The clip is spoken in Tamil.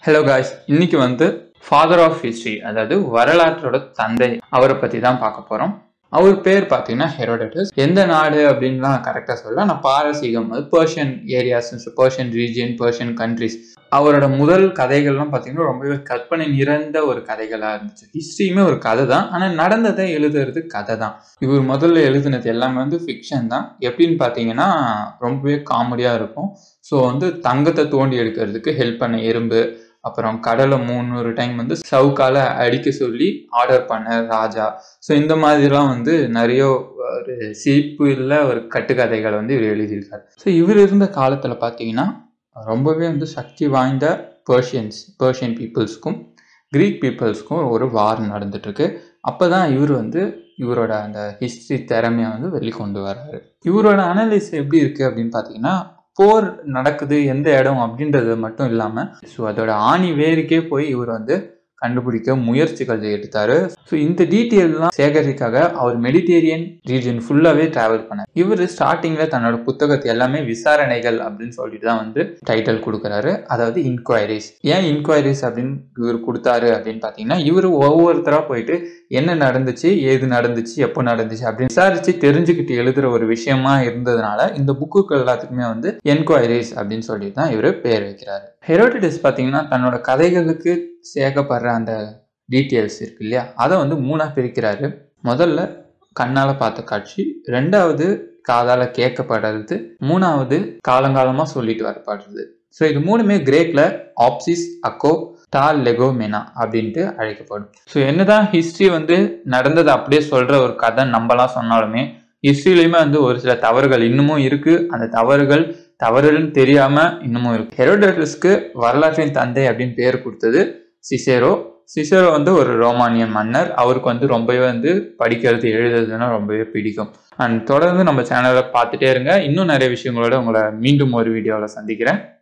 ஹலோ காய்ஸ் இன்னைக்கு வந்து ஃபாதர் ஆஃப் ஹிஸ்ட்ரி அதாவது வரலாற்றோட தந்தை அவரை பற்றி தான் பார்க்க போகிறோம் அவர் பேர் பார்த்தீங்கன்னா ஹெரோடட்டஸ் எந்த நாடு அப்படின்லாம் கரெக்டாக சொல்ல நான் பாரசீகம் அது Persian areas Persian region Persian countries அவரோட முதல் கதைகள்லாம் பார்த்தீங்கன்னா ரொம்பவே கற்பனை நிறைந்த ஒரு கதைகளாக இருந்துச்சு ஹிஸ்ட்ரியுமே ஒரு கதை தான் ஆனால் நடந்ததை எழுதுறது கதை தான் இவர் முதல்ல எழுதுனது எல்லாமே வந்து ஃபிக்ஷன் தான் எப்படின்னு பார்த்தீங்கன்னா ரொம்பவே காமெடியாக இருக்கும் ஸோ வந்து தங்கத்தை தோண்டி எடுக்கிறதுக்கு ஹெல்ப் பண்ண எறும்பு அப்புறம் கடலை முந்நூறு டைம் வந்து சவுக்கால அடிக்க சொல்லி ஆர்டர் பண்ண ராஜா ஸோ இந்த மாதிரிலாம் வந்து நிறைய ஒரு சிரிப்பு இல்லை ஒரு கட்டுக்கதைகளை வந்து இவர் எழுதியிருக்காரு ஸோ இவர் இருந்த காலத்தில் பார்த்தீங்கன்னா ரொம்பவே வந்து சக்தி வாய்ந்த பர்ஷியன்ஸ் பர்ஷியன் பீப்புள்ஸ்க்கும் க்ரீக் பீப்புள்ஸ்க்கும் ஒரு வார் நடந்துட்டுருக்கு அப்போ தான் இவர் வந்து இவரோட அந்த ஹிஸ்ட்ரி திறமையை வந்து வெளிக்கொண்டு வர்றாரு இவரோட அனலிஸ் எப்படி இருக்குது அப்படின்னு பார்த்தீங்கன்னா போர் நடக்குது எந்த இடம் அப்படின்றது மட்டும் இல்லாமல் ஸோ அதோட ஆணி வேருக்கே போய் இவர் வந்து கண்டுபிடிக்க முயற்சிகள் எடுத்தாரு ஸோ இந்த டீட்டெயில்லாம் சேகரிக்காக அவர் மெடிடேரியன் ரீஜன் ஃபுல்லாகவே ட்ராவல் பண்ணார் இவர் ஸ்டார்டிங்கில் தன்னோட புத்தகத்தை எல்லாமே விசாரணைகள் அப்படின்னு சொல்லிட்டு தான் வந்து டைட்டில் கொடுக்குறாரு அதாவது இன்கொயரிஸ் ஏன் இன்கொயரிஸ் அப்படின்னு இவர் கொடுத்தாரு அப்படின்னு பார்த்தீங்கன்னா இவர் ஒவ்வொருத்தராக போயிட்டு என்ன நடந்துச்சு ஏது நடந்துச்சு எப்போ நடந்துச்சு அப்படின்னு விசாரிச்சு தெரிஞ்சுக்கிட்டு எழுதுற ஒரு விஷயமா இருந்ததுனால இந்த புக்குகள் எல்லாத்துக்குமே வந்து என்கொயரிஸ் அப்படின்னு சொல்லிட்டு தான் இவர் பேர் வைக்கிறாரு ஹெரோடிடஸ் பார்த்தீங்கன்னா தன்னோட கதைகளுக்கு சேர்க்கப்படுற அந்த டீட்டெயில்ஸ் இருக்கு இல்லையா அதை வந்து மூணாக பிரிக்கிறாரு முதல்ல கண்ணால் பார்த்த காட்சி ரெண்டாவது காதால் கேட்கப்படுறது மூணாவது காலங்காலமாக சொல்லிட்டு வரப்படுறது ஸோ இது மூணுமே கிரேக்கில் ஆப்சிஸ் அக்கோ டால் லெகோ மெனா அப்படின்ட்டு அழைக்கப்படும் ஸோ என்னதான் ஹிஸ்ட்ரி வந்து நடந்ததை அப்படியே சொல்கிற ஒரு கதை நம்பலாம் சொன்னாலுமே ஹிஸ்ட்ரியிலையுமே வந்து ஒரு சில தவறுகள் இன்னமும் இருக்குது அந்த தவறுகள் தவறுன்னு தெரியாமல் இன்னமும் இருக்கு ஹெரோடோட்டஸ்க்கு வரலாற்றின் தந்தை அப்படின்னு பேர் கொடுத்தது சிசேரோ சிசேரோ வந்து ஒரு ரோமானியன் மன்னர் அவருக்கு வந்து ரொம்பவே வந்து படிக்கிறது எழுதுறதுன்னா ரொம்பவே பிடிக்கும் அண்ட் தொடர்ந்து நம்ம சேனலை பார்த்துட்டே இருங்க இன்னும் நிறைய விஷயங்களோட உங்களை மீண்டும் ஒரு வீடியோவில் சந்திக்கிறேன்